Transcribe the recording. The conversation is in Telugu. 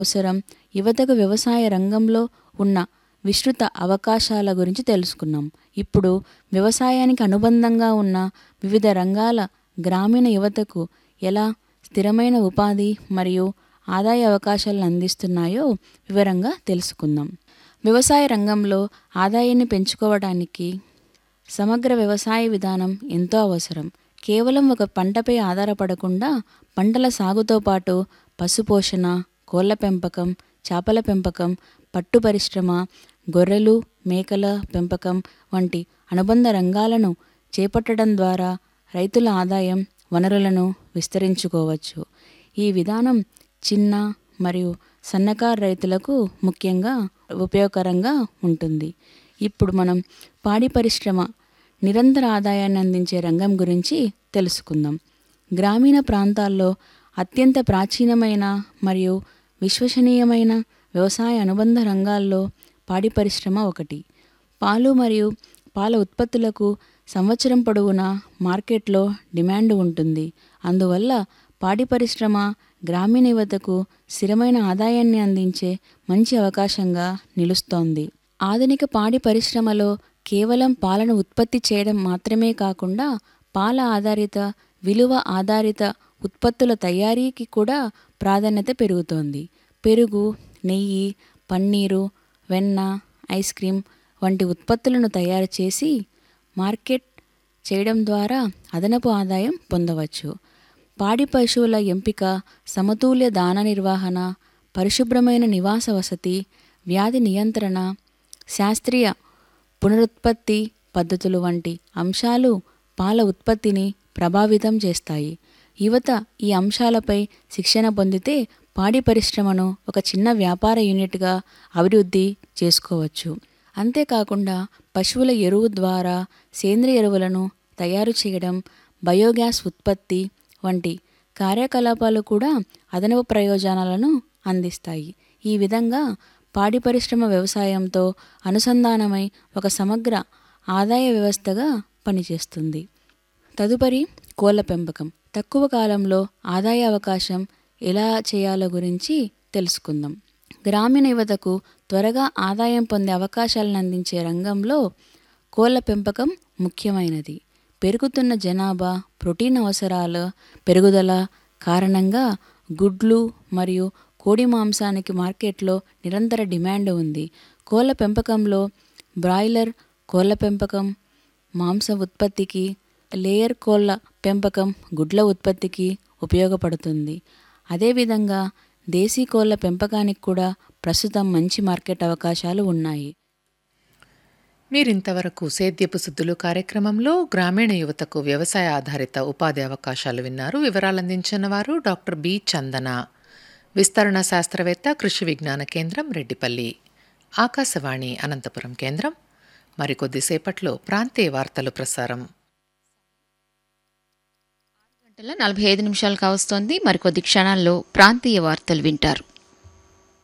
అవసరం యువతకు వ్యవసాయ రంగంలో ఉన్న విస్తృత అవకాశాల గురించి తెలుసుకున్నాం ఇప్పుడు వ్యవసాయానికి అనుబంధంగా ఉన్న వివిధ రంగాల గ్రామీణ యువతకు ఎలా స్థిరమైన ఉపాధి మరియు ఆదాయ అవకాశాలను అందిస్తున్నాయో వివరంగా తెలుసుకుందాం వ్యవసాయ రంగంలో ఆదాయాన్ని పెంచుకోవడానికి సమగ్ర వ్యవసాయ విధానం ఎంతో అవసరం కేవలం ఒక పంటపై ఆధారపడకుండా పంటల సాగుతో పాటు పశుపోషణ కోళ్ల పెంపకం చేపల పెంపకం పట్టు పరిశ్రమ గొర్రెలు మేకల పెంపకం వంటి అనుబంధ రంగాలను చేపట్టడం ద్వారా రైతుల ఆదాయం వనరులను విస్తరించుకోవచ్చు ఈ విధానం చిన్న మరియు సన్నకారు రైతులకు ముఖ్యంగా ఉపయోగకరంగా ఉంటుంది ఇప్పుడు మనం పాడి పరిశ్రమ నిరంతర ఆదాయాన్ని అందించే రంగం గురించి తెలుసుకుందాం గ్రామీణ ప్రాంతాల్లో అత్యంత ప్రాచీనమైన మరియు విశ్వసనీయమైన వ్యవసాయ అనుబంధ రంగాల్లో పాడి పరిశ్రమ ఒకటి పాలు మరియు పాల ఉత్పత్తులకు సంవత్సరం పొడవునా మార్కెట్లో డిమాండ్ ఉంటుంది అందువల్ల పాడి పరిశ్రమ గ్రామీణ యువతకు స్థిరమైన ఆదాయాన్ని అందించే మంచి అవకాశంగా నిలుస్తోంది ఆధునిక పాడి పరిశ్రమలో కేవలం పాలను ఉత్పత్తి చేయడం మాత్రమే కాకుండా పాల ఆధారిత విలువ ఆధారిత ఉత్పత్తుల తయారీకి కూడా ప్రాధాన్యత పెరుగుతోంది పెరుగు నెయ్యి పన్నీరు వెన్న ఐస్ క్రీమ్ వంటి ఉత్పత్తులను తయారు చేసి మార్కెట్ చేయడం ద్వారా అదనపు ఆదాయం పొందవచ్చు పాడి పశువుల ఎంపిక సమతుల్య దాన నిర్వహణ పరిశుభ్రమైన నివాస వసతి వ్యాధి నియంత్రణ శాస్త్రీయ పునరుత్పత్తి పద్ధతులు వంటి అంశాలు పాల ఉత్పత్తిని ప్రభావితం చేస్తాయి యువత ఈ అంశాలపై శిక్షణ పొందితే పాడి పరిశ్రమను ఒక చిన్న వ్యాపార యూనిట్గా అభివృద్ధి చేసుకోవచ్చు అంతేకాకుండా పశువుల ఎరువు ద్వారా సేంద్రియ ఎరువులను తయారు చేయడం బయోగ్యాస్ ఉత్పత్తి వంటి కార్యకలాపాలు కూడా అదనపు ప్రయోజనాలను అందిస్తాయి ఈ విధంగా పాడి పరిశ్రమ వ్యవసాయంతో అనుసంధానమై ఒక సమగ్ర ఆదాయ వ్యవస్థగా పనిచేస్తుంది తదుపరి కోళ్ల పెంపకం తక్కువ కాలంలో ఆదాయ అవకాశం ఎలా చేయాలో గురించి తెలుసుకుందాం గ్రామీణ యువతకు త్వరగా ఆదాయం పొందే అవకాశాలను అందించే రంగంలో కోళ్ల పెంపకం ముఖ్యమైనది పెరుగుతున్న జనాభా ప్రోటీన్ అవసరాల పెరుగుదల కారణంగా గుడ్లు మరియు కోడి మాంసానికి మార్కెట్లో నిరంతర డిమాండ్ ఉంది కోళ్ల పెంపకంలో బ్రాయిలర్ కోళ్ల పెంపకం మాంస ఉత్పత్తికి లేయర్ కోళ్ల పెంపకం గుడ్ల ఉత్పత్తికి ఉపయోగపడుతుంది అదేవిధంగా దేశీ కోళ్ల పెంపకానికి కూడా ప్రస్తుతం మంచి మార్కెట్ అవకాశాలు ఉన్నాయి మీరింతవరకు సేద్యపు సుద్దులు కార్యక్రమంలో గ్రామీణ యువతకు వ్యవసాయ ఆధారిత ఉపాధి అవకాశాలు విన్నారు వివరాలందించిన వారు డాక్టర్ బి చందన విస్తరణ శాస్త్రవేత్త కృషి విజ్ఞాన కేంద్రం రెడ్డిపల్లి ఆకాశవాణి అనంతపురం కేంద్రం మరికొద్దిసేపట్లో ప్రాంతీయ వార్తలు ప్రసారం గంటల నలభై ఐదు నిమిషాలు కావస్తోంది మరికొద్ది క్షణాల్లో ప్రాంతీయ వార్తలు వింటారు